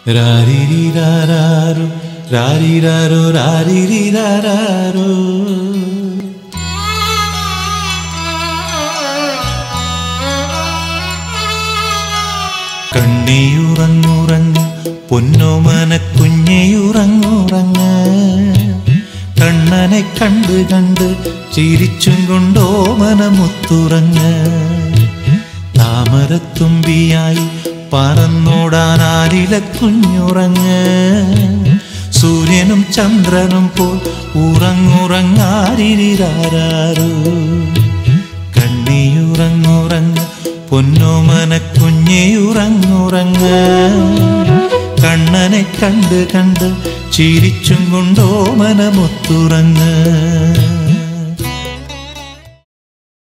രാരിരിരാരാരോ രാരിരാരോ രാരിരിരാരാരോ കണ്ണിയുറങ്ങുറങ്ങ് പൊന്നോമന കുഞ്ഞിയുറങ്ങുറങ്ങ് കണ്ണനെ കണ്ട് കണ്ട് ചിരിച്ചും കൊണ്ടോമനമുത്തുറങ്ങ് താമരത്തുമ്പിയായി പറന്നോടാനാലില കുഞ്ഞുറങ്ങ് സൂര്യനും ചന്ദ്രനും പോൽ ഉറങ്ങുറങ്ങാരിരാരോ കണ്ണിയുറങ്ങുറങ്ങ് പൊന്നോമന കുഞ്ഞിയുറങ്ങുറങ്ങ് കണ്ണനെ കണ്ട് കണ്ട് ചിരിച്ചും കൊണ്ടോമനമൊത്തുറങ്ങ്